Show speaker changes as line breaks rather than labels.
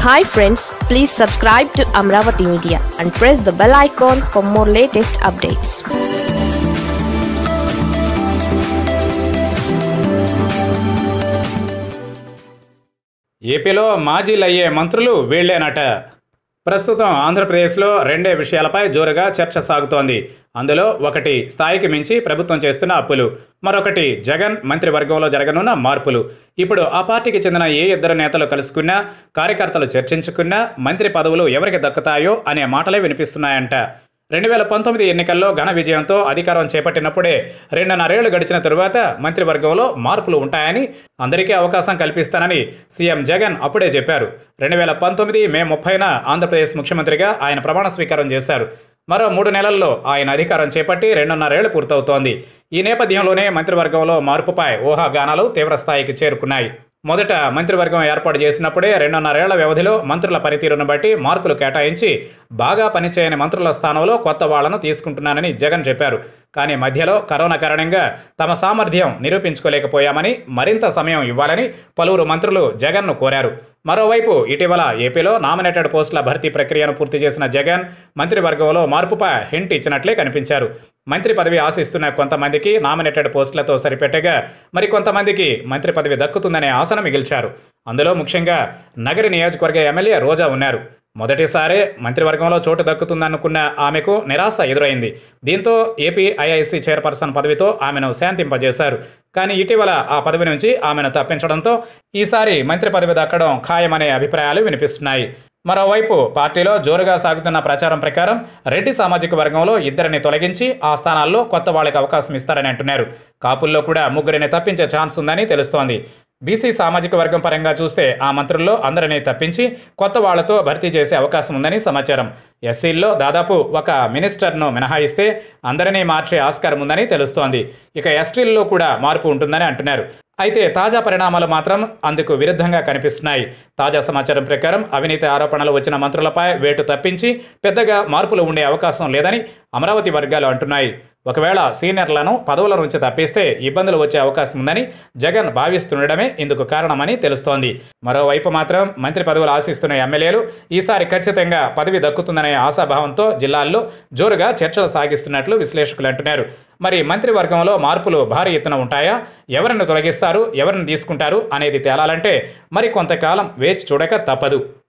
hi friends please subscribe to Amaravati media and press the bell icon for more latest updates
ఏపీలో మాజీలయ్యే మంత్రులు వీళ్లేనట ప్రస్తుతం ఆంధ్రప్రదేశ్లో రెండే విషయాలపై జోరుగా చర్చ సాగుతోంది అందులో ఒకటి స్థాయికి మించి ప్రభుత్వం చేస్తున్న అప్పులు మరొకటి జగన్ మంత్రివర్గంలో జరగనున్న మార్పులు ఇప్పుడు ఆ పార్టీకి చెందిన ఏ ఇద్దరు నేతలు కలుసుకున్నా కార్యకర్తలు చర్చించుకున్నా మంత్రి పదవులు ఎవరికి దక్కుతాయో అనే మాటలే వినిపిస్తున్నాయంట రెండు వేల పంతొమ్మిది ఎన్నికల్లో ఘన విజయంతో అధికారం చేపట్టినప్పుడే రెండున్నరేళ్లు గడిచిన తరువాత మంత్రివర్గంలో మార్పులు ఉంటాయని అందరికీ అవకాశం కల్పిస్తానని సీఎం జగన్ అప్పుడే చెప్పారు రెండు వేల పంతొమ్మిది మే ముప్పైన ఆంధ్రప్రదేశ్ ముఖ్యమంత్రిగా ఆయన ప్రమాణ స్వీకారం చేశారు మరో మూడు నెలల్లో ఆయన అధికారం చేపట్టి రెండున్నరేళ్లు పూర్తవుతోంది ఈ నేపథ్యంలోనే మంత్రివర్గంలో మార్పుపై ఊహాగానాలు తీవ్రస్థాయికి చేరుకున్నాయి మొదట మంత్రివర్గం ఏర్పాటు చేసినప్పుడే రెండున్నరేళ్ల వ్యవధిలో మంత్రుల పనితీరును బట్టి మార్కులు కేటాయించి బాగా పనిచేయని మంత్రుల స్థానంలో కొత్త వాళ్లను తీసుకుంటున్నానని జగన్ చెప్పారు కానీ మధ్యలో కరోనా కారణంగా తమ సామర్థ్యం నిరూపించుకోలేకపోయామని మరింత సమయం ఇవ్వాలని పలువురు మంత్రులు జగన్ను కోరారు మరోవైపు ఇటీవల ఏపీలో నామినేటెడ్ పోస్టుల భర్తీ ప్రక్రియను పూర్తి చేసిన జగన్ మంత్రివర్గంలో మార్పుపై హింట్ ఇచ్చినట్లే కనిపించారు మంత్రి పదవి ఆశిస్తున్న కొంతమందికి నామినేటెడ్ పోస్టులతో సరిపెట్టగా మరికొంతమందికి మంత్రి పదవి దక్కుతుందనే ఆశను మిగిల్చారు అందులో ముఖ్యంగా నగరి నియోజకవర్గ ఎమ్మెల్యే రోజా ఉన్నారు మొదటిసారే మంత్రివర్గంలో చోటు దక్కుతుందనుకున్న ఆమెకు నిరాశ ఎదురైంది దీంతో ఏపీ ఐఐసి చైర్పర్సన్ పదవితో ఆమెను శాంతింపజేశారు కానీ ఇటీవల ఆ పదవి నుంచి ఆమెను తప్పించడంతో ఈసారి మంత్రి పదవి దక్కడం ఖాయమనే అభిప్రాయాలు వినిపిస్తున్నాయి మరోవైపు పార్టీలో జోరుగా సాగుతున్న ప్రచారం ప్రకారం రెడ్డి సామాజిక వర్గంలో ఇద్దరిని తొలగించి ఆ స్థానాల్లో కొత్త వాళ్ళకి అవకాశం ఇస్తారని అంటున్నారు కాపుల్లో కూడా ముగ్గురిని తప్పించే ఛాన్స్ ఉందని తెలుస్తోంది బీసీ సామాజిక వర్గం పరంగా చూస్తే ఆ మంత్రుల్లో అందరినీ తప్పించి కొత్త వాళ్లతో భర్తీ చేసే అవకాశం ఉందని సమాచారం ఎస్సీల్లో దాదాపు ఒక మినిస్టర్ను మినహాయిస్తే అందరినీ మార్చే ఆస్కారం ఉందని తెలుస్తోంది ఇక ఎస్టీల్లో కూడా మార్పు ఉంటుందని అంటున్నారు అయితే తాజా పరిణామాలు మాత్రం అందుకు విరుద్ధంగా కనిపిస్తున్నాయి తాజా సమాచారం ప్రకారం అవినీతి ఆరోపణలు వచ్చిన మంత్రులపై వేటు తప్పించి పెద్దగా మార్పులు ఉండే అవకాశం లేదని అమరావతి వర్గాలు అంటున్నాయి ఒకవేళ సీనియర్లను పదవుల నుంచి తప్పిస్తే ఇబ్బందులు వచ్చే అవకాశం ఉందని జగన్ భావిస్తుండడమే ఇందుకు కారణమని తెలుస్తోంది మరోవైపు మాత్రం మంత్రి పదవులు ఆశిస్తున్న ఎమ్మెల్యేలు ఈసారి ఖచ్చితంగా పదవి దక్కుతుందనే ఆశాభావంతో జిల్లాల్లో జోరుగా చర్చలు సాగిస్తున్నట్లు విశ్లేషకులు అంటున్నారు మరి మంత్రివర్గంలో మార్పులు భారీ ఎత్తున ఉంటాయా ఎవరిని తొలగిస్తారు ఎవరిని తీసుకుంటారు అనేది తేలాలంటే మరి కొంతకాలం వేచి చూడక తప్పదు